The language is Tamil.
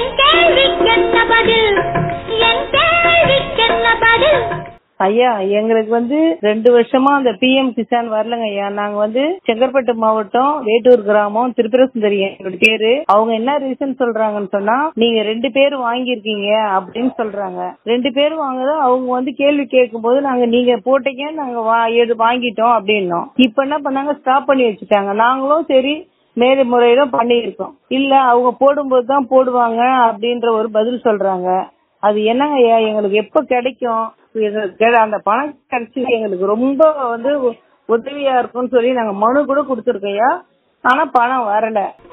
என் கேள்விக்கென்ன பதில் என் கேள்விக்கென்ன பதில் ஐயா எங்களுக்கு வந்து ரெண்டு வருஷமா அந்த பிஎம் கிசான் வரலங்க ஐயா நாங்க வந்து செங்கற்பட்டு மாவட்டம் வேட்டூர் கிராமம் திருப்பரசுந்தரி எங்களோட பேரு அவங்க என்ன ரீசன் சொல்றாங்கன்னு சொன்னா நீங்க ரெண்டு பேர் வாங்கியிருக்கீங்க அப்படின்னு சொல்றாங்க ரெண்டு பேர் வாங்குறத அவங்க வந்து கேள்வி கேட்கும் போது நாங்க நீங்க போட்டீங்க நாங்க வா- எடு- வாங்கிட்டோம் அப்படின்னோம் இப்ப என்ன பண்ணாங்க ஸ்டாப் பண்ணி வச்சுட்டாங்க நாங்களும் சரி மேல்முறையில பண்ணியிருக்கோம் இல்ல அவங்க போடும்போது தான் போடுவாங்க அப்படின்ற ஒரு பதில் சொல்றாங்க அது என்னங்க ஐயா எங்களுக்கு எப்ப கிடைக்கும் இது கெ- அந்த பணம் கிடைச்சி எங்களுக்கு ரொம்ப வந்து உ- உதவியா இருக்கும்னு சொல்லி நாங்க மனு கூட கொடுத்துருக்கோம் ஐயா ஆனா பணம் வரல